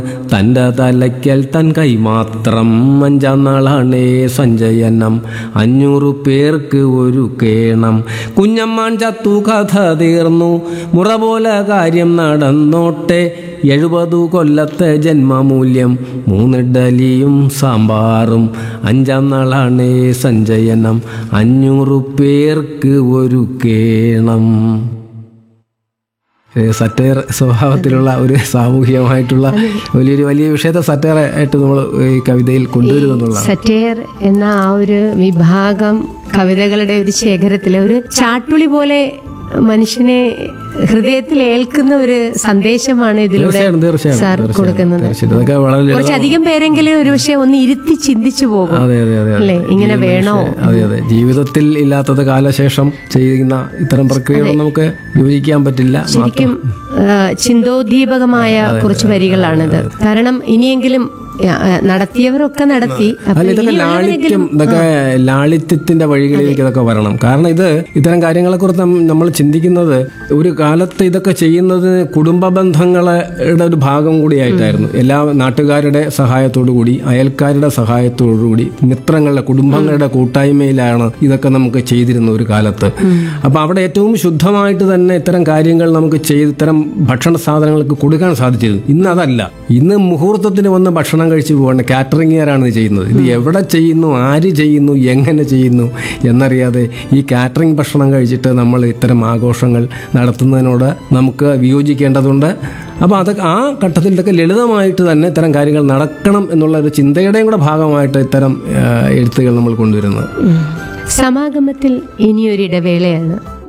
തൻ്റെ തലയ്ക്കൽ തൻ കൈ മാത്രം അഞ്ചാം നാളാണേ സഞ്ചയനം അഞ്ഞൂറ് പേർക്ക് ഒരു കേണം കുഞ്ഞമ്മാൻ ചത്തു കഥ തീർന്നു മുറ പോലെ കാര്യം നടന്നോട്ടെ എഴുപതു കൊല്ലത്തെ ജന്മമൂല്യം മൂന്നിഡലിയും സാമ്പാറും അഞ്ചാം നാളാണേ സഞ്ചയനം അഞ്ഞൂറ് പേർക്ക് ഒരു കേണം സറ്റയർ സ്വഭാവത്തിലുള്ള ഒരു സാമൂഹികമായിട്ടുള്ള വലിയൊരു വലിയ വിഷയത്തെ സറ്റയർ ആയിട്ട് നമ്മൾ ഈ കവിതയിൽ കൊണ്ടുവരുന്നു എന്നുള്ളതാണ് സറ്റയർ എന്ന ആ ഒരു വിഭാഗം കവിതകളുടെ ഒരു ശേഖരത്തിലെ ഒരു ചാട്ടുളി പോലെ മനുഷ്യനെ ഹൃദയത്തിൽ ഏൽക്കുന്ന ഒരു സന്ദേശമാണ് ഇതിലൂടെ തീർച്ചയായും തീർച്ചയായും സാർ തീർച്ചയായും, കൊടുക്കുന്നത് തീർച്ചയായും ഇതൊക്കെ വളരെ ലളിതം- കുറച്ചധികം പേരെങ്കിലും ഒരു പക്ഷെ ഒന്ന് ഇരുത്തി ചിന്തിച്ചു പോകും അതെ അതെ അതെ അല്ലേ ഇങ്ങനെ വേണോ അതെ അതെ ജീവിതത്തിൽ ഇല്ലാത്തത് കാലശേഷം ചെയ്യുന്ന ഇത്തരം പ്രക്രിയകൾ നമുക്ക് യോജിക്കാൻ പറ്റില്ല ശരിക്കും ആ, ചിന്തോദ്ദീപകമായ കുറച്ച് വരികളാണിത് കാരണം ഇനിയെങ്കിലും ആ, നടത്തിയവരൊക്കെ നടത്തി അപ്പൊ അല്ല ഇതൊക്കെ ഇനിയുള്ളവരെങ്കിലും- ലാളിത്യം ഇതൊക്കെ ലാളിത്യത്തിന്റെ വഴികളിലേക്ക് ഇതൊക്കെ വരണം കാരണം ഇത് ഇത്തരം കാര്യങ്ങളെ കുറിച്ച് നമ്മൾ ചിന്തിക്കുന്നത് ഒരു കാലത്ത് ഇതൊക്കെ ചെയ്യുന്നത് കുടുംബ ബന്ധങ്ങളുടെ ഒരു ഭാഗം കൂടിയായിട്ടായിരുന്നു എല്ലാ നാട്ടുകാരുടെ സഹായത്തോടു കൂടി അയൽക്കാരുടെ സഹായത്തോടു കൂടി മിത്രങ്ങളുടെ കുടുംബങ്ങളുടെ കൂട്ടായ്മയിലാണ് ഇതൊക്കെ നമുക്ക് ചെയ്തിരുന്ന ഒരു കാലത്ത് അപ്പൊ അവിടെ ഏറ്റവും ശുദ്ധമായിട്ട് തന്നെ ഇത്തരം കാര്യങ്ങൾ നമുക്ക് ചെയ്ത് ഇത്തരം ഭക്ഷണ സാധനങ്ങൾക്ക് കൊടുക്കാൻ സാധിച്ചിരുന്നു ഇന്ന് അതല്ല ഇന്ന് മുഹൂർത്തത്തിന് വന്ന് ഭക്ഷണം കഴിച്ച് പോകണം കാറ്ററിംഗുകാരാണ് ഇത് ചെയ്യുന്നത് ഇത് എവിടെ ചെയ്യുന്നു ആര് ചെയ്യുന്നു എങ്ങനെ ചെയ്യുന്നു എന്നറിയാതെ ഈ കാറ്ററിംഗ് ഭക്ഷണം കഴിച്ചിട്ട് നമ്മൾ ഇത്തരം ആഘോഷങ്ങൾ നടത്തുന്നതിനോട് നമുക്ക് വിയോജിക്കേണ്ടതുണ്ട് അപ്പോൾ അതൊക്കെ ആ ഘട്ടത്തിൽ ഇതൊക്കെ ലളിതമായിട്ട് തന്നെ ഇത്തരം കാര്യങ്ങൾ നടക്കണം എന്നുള്ള ഒരു ചിന്തയുടെയും കൂടെ ഭാഗമായിട്ട് ഇത്തരം ആ, എഴുത്തുകൾ നമ്മൾ കൊണ്ടുവരുന്നത് സമാഗമത്തിൽ ഇനിയൊരിടവേളയാണ്